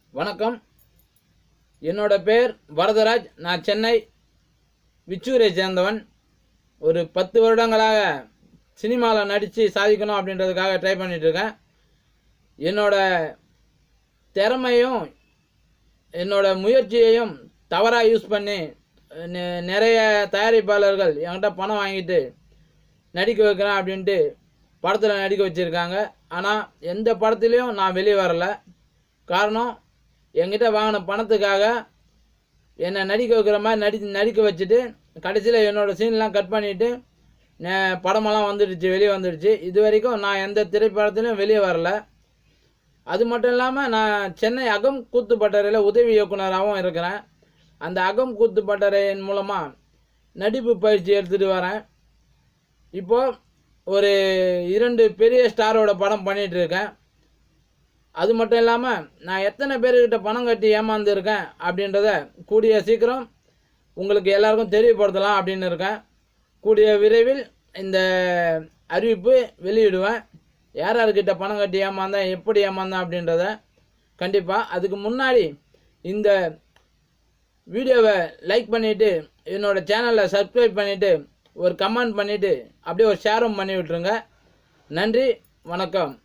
வணக்கம் என்னோட பேர் வரதராஜ் நான் சென்னை விச்சூரை சேர்ந்தவன் ஒரு பத்து வருடங்களாக சினிமாவில் நடித்து சாதிக்கணும் அப்படின்றதுக்காக ட்ரை பண்ணிட்டு இருக்கேன் என்னோட திறமையும் என்னோட முயற்சியையும் தவறாக யூஸ் பண்ணி நெ- நிறைய தயாரிப்பாளர்கள் என்கிட்ட பணம் வாங்கிட்டு நடிக்க வைக்கிறேன் அப்படின்ட்டு படத்தில் நடிக்க வச்சுருக்காங்க ஆனால் எந்த படத்துலேயும் நான் வெளியே வரல காரணம் என்கிட்ட வாங்கின பணத்துக்காக என்னை நடிக்க வைக்கிற மாதிரி நடி நடிக்க வச்சுட்டு கடைசியில் என்னோடய சீன்லாம் கட் பண்ணிவிட்டு படமெல்லாம் வந்துடுச்சு வெளியே வந்துடுச்சு இது வரைக்கும் நான் எந்த திரைப்படத்துலையும் வெளியே வரல அது மட்டும் இல்லாமல் நான் சென்னை அகம் கூத்து பட்டறையில் உதவி இயக்குனராகவும் இருக்கிறேன் அந்த அகம் கூத்து பட்டறையின் மூலமாக நடிப்பு பயிற்சி எடுத்துகிட்டு வரேன் இப்போது ஒரு இரண்டு பெரிய ஸ்டாரோட படம் பண்ணிகிட்டு இருக்கேன் அது மட்டும் இல்லாமல் நான் எத்தனை பேர்கிட்ட பணம் கட்டி ஏமாந்துருக்கேன் அப்படின்றத கூடிய சீக்கிரம் உங்களுக்கு எல்லாருக்கும் தெரியப்படுத்தலாம் அப்படின்னு இருக்கேன் கூடிய விரைவில் இந்த அறிவிப்பு வெளியிடுவேன் யார் யார்கிட்ட பணம் கட்டி ஏமாந்தேன் எப்படி ஏமாந்தேன் அப்படின்றத கண்டிப்பாக அதுக்கு முன்னாடி இந்த வீடியோவை லைக் பண்ணிவிட்டு என்னோடய சேனலை சப்ஸ்கிரைப் பண்ணிவிட்டு ஒரு கமெண்ட் பண்ணிவிட்டு அப்படியே ஒரு ஷேரும் பண்ணி விட்ருங்க நன்றி வணக்கம்